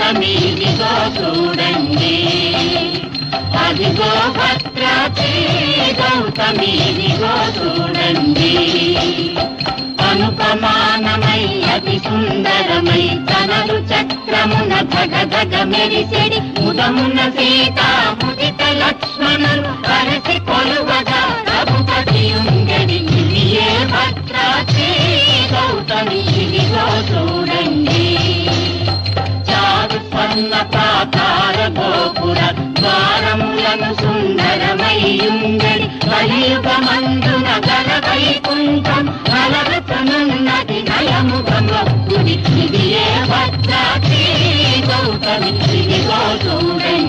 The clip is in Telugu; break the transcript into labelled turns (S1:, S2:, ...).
S1: గౌతమి ఇదిగో చూడండి అదిగో భద్రాద్రి గౌతమి ఇదిగో చూడండి అనుపమానమై అతి సుందరమై తనలు చక్రమున ధగధగ మెరిసెడి ముదమున సీత ముదిత లక్ష్మణులు కలిసి కొలువగా రఘుపతి ఉండెడి ఇదియే భద్రాద్రి గౌతమి ఇదిగో చూడండి చారు స్వర్ణ ప్రాకార గోపుర ద్వారములను సుందరమయ్యుండడి కలియుగమందున గల వైకుంఠం కలవతనున్నది నయముగమొక్కుడి ఇది ఏ భద్రాద్రి గౌతమి ఇదిగో చూడండి